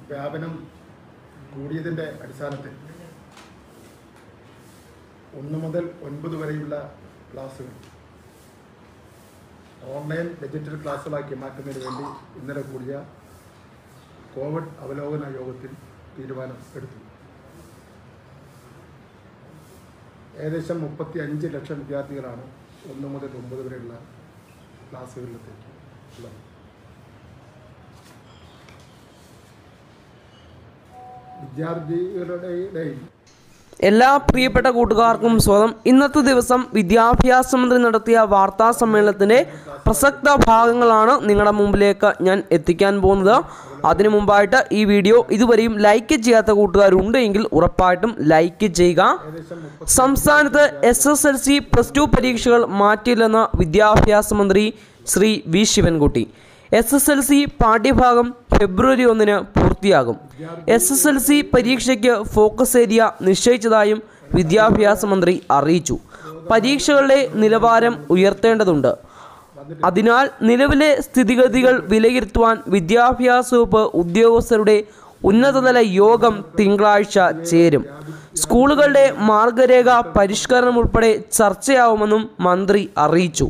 വ്യാപനം കൂടിയതിൻ്റെ അടിസ്ഥാനത്തിൽ ഒന്ന് മുതൽ ഒൻപത് വരെയുള്ള ക്ലാസ്സുകൾ ഓൺലൈൻ ഡിജിറ്റൽ ക്ലാസ്സുകളാക്കി മാറ്റുന്നതിന് വേണ്ടി ഇന്നലെ കൂടിയ കോവിഡ് അവലോകന യോഗത്തിൽ തീരുമാനം എടുത്തു ഏകദേശം മുപ്പത്തി അഞ്ച് ലക്ഷം വിദ്യാർത്ഥികളാണ് ഒന്ന് മുതൽ ഒമ്പത് വരെയുള്ള ക്ലാസ്സുകളിലേക്ക് ഉള്ളത് വിദ്യാർത്ഥികളുടെ ഇടയിൽ എല്ലാ പ്രിയപ്പെട്ട കൂട്ടുകാർക്കും സ്വാഗതം ഇന്നത്തെ ദിവസം വിദ്യാഭ്യാസ മന്ത്രി നടത്തിയ വാർത്താ സമ്മേളനത്തിൻ്റെ പ്രസക്ത ഭാഗങ്ങളാണ് നിങ്ങളുടെ മുമ്പിലേക്ക് ഞാൻ എത്തിക്കാൻ പോകുന്നത് അതിനു മുമ്പായിട്ട് ഈ വീഡിയോ ഇതുവരെയും ലൈക്ക് ചെയ്യാത്ത കൂട്ടുകാരുണ്ടെങ്കിൽ ഉറപ്പായിട്ടും ലൈക്ക് ചെയ്യുക സംസ്ഥാനത്ത് S S L C plus two പരീക്ഷകൾ മാറ്റില്ലെന്ന് വിദ്യാഭ്യാസ മന്ത്രി Shri V Sivankutty S S L C പാഠ്യഭാഗം ഫെബ്രുവരി ഒന്നിന് പൂർത്തിയാകും എസ് എസ് എൽ സി പരീക്ഷയ്ക്ക് ഫോക്കസ് ഏരിയ നിശ്ചയിച്ചതായും വിദ്യാഭ്യാസ മന്ത്രി അറിയിച്ചു പരീക്ഷകളുടെ നിലവാരം ഉയർത്തേണ്ടതുണ്ട് അതിനാൽ നിലവിലെ സ്ഥിതിഗതികൾ വിലയിരുത്തുവാൻ വിദ്യാഭ്യാസ വകുപ്പ് ഉദ്യോഗസ്ഥരുടെ ഉന്നതതല യോഗം തിങ്കളാഴ്ച ചേരും സ്കൂളുകളുടെ മാർഗരേഖ പരിഷ്കരണം ഉൾപ്പെടെ ചർച്ചയാവുമെന്നും മന്ത്രി അറിയിച്ചു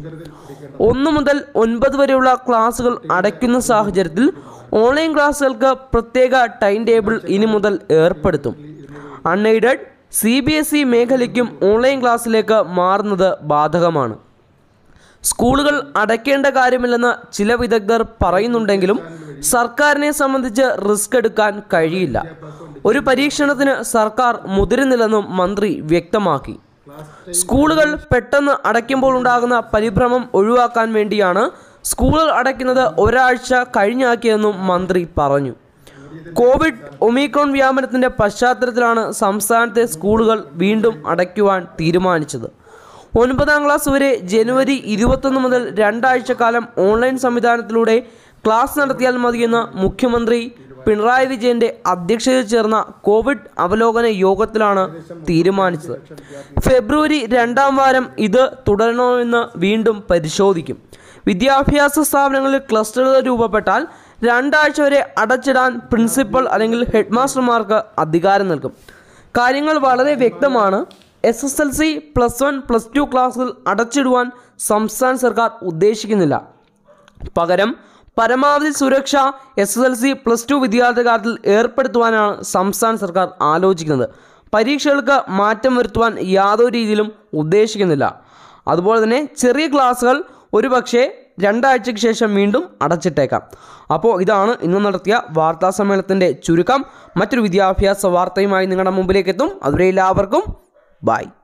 ഒന്ന് മുതൽ ഒൻപത് വരെയുള്ള ക്ലാസുകൾ അടയ്ക്കുന്ന സാഹചര്യത്തിൽ ഓൺലൈൻ ക്ലാസുകൾക്ക് പ്രത്യേക ടൈം ടേബിൾ ഇനി മുതൽ ഏർപ്പെടുത്തും unaided C B S E മേഖലയ്ക്കും ഓൺലൈൻ ക്ലാസ്സിലേക്ക് മാറുന്നത് ബാധകമാണ് സ്കൂളുകൾ അടയ്ക്കേണ്ട കാര്യമില്ലെന്ന് ചില വിദഗ്ധർ പറയുന്നുണ്ടെങ്കിലും സർക്കാരിനെ സംബന്ധിച്ച് റിസ്ക് എടുക്കാൻ കഴിയില്ല ഒരു പരീക്ഷണത്തിന് സർക്കാർ മുതിരുന്നില്ലെന്നും മന്ത്രി വ്യക്തമാക്കി സ്കൂളുകൾ പെട്ടെന്ന് അടയ്ക്കുമ്പോൾ ഉണ്ടാകുന്ന പരിഭ്രമം ഒഴിവാക്കാൻ വേണ്ടിയാണ് സ്കൂളുകൾ അടയ്ക്കുന്നത് ഒരാഴ്ച കഴിഞ്ഞാക്കിയതെന്നും മന്ത്രി പറഞ്ഞു കോവിഡ് ഒമിക്രോൺ വ്യാപനത്തിന്റെ പശ്ചാത്തലത്തിലാണ് സംസ്ഥാനത്തെ സ്കൂളുകൾ വീണ്ടും അടയ്ക്കുവാൻ തീരുമാനിച്ചത് ഒൻപതാം ക്ലാസ് വരെ ജനുവരി ഇരുപത്തൊന്ന് മുതൽ രണ്ടാഴ്ച കാലം ഓൺലൈൻ സംവിധാനത്തിലൂടെ ക്ലാസ് നടത്തിയാൽ മതിയെന്ന് മുഖ്യമന്ത്രി പിണറായി വിജയന്റെ അധ്യക്ഷതയിൽ ചേർന്ന കോവിഡ് അവലോകന യോഗത്തിലാണ് തീരുമാനിച്ചത് ഫെബ്രുവരി രണ്ടാം വാരം ഇത് തുടരണമെന്ന് വീണ്ടും പരിശോധിക്കും വിദ്യാഭ്യാസ സ്ഥാപനങ്ങളിൽ ക്ലസ്റ്ററുകൾ രൂപപ്പെട്ടാൽ രണ്ടാഴ്ച വരെ അടച്ചിടാൻ പ്രിൻസിപ്പൽ അല്ലെങ്കിൽ ഹെഡ് മാസ്റ്റർമാർക്ക് അധികാരം നൽകും കാര്യങ്ങൾ വളരെ വ്യക്തമാണ് S S L C plus one plus two ക്ലാസുകൾ അടച്ചിടുവാൻ സംസ്ഥാന സർക്കാർ ഉദ്ദേശിക്കുന്നില്ല പകരം പരമാവധി സുരക്ഷ S S L C plus two വിദ്യാർത്ഥി കാലത്തിൽ ഏർപ്പെടുത്തുവാനാണ് സംസ്ഥാന സർക്കാർ ആലോചിക്കുന്നത് പരീക്ഷകൾക്ക് മാറ്റം വരുത്തുവാൻ യാതൊരു രീതിയിലും ഉദ്ദേശിക്കുന്നില്ല അതുപോലെ തന്നെ ചെറിയ ക്ലാസ്സുകൾ ഒരുപക്ഷെ രണ്ടാഴ്ചയ്ക്ക് ശേഷം വീണ്ടും അടച്ചിട്ടേക്കാം അപ്പോൾ ഇതാണ് ഇന്ന് നടത്തിയ വാർത്താ സമ്മേളനത്തിൻ്റെ ചുരുക്കം മറ്റൊരു വിദ്യാഭ്യാസ വാർത്തയുമായി നിങ്ങളുടെ മുമ്പിലേക്ക് എത്തും അതുവരെ എല്ലാവർക്കും ബൈ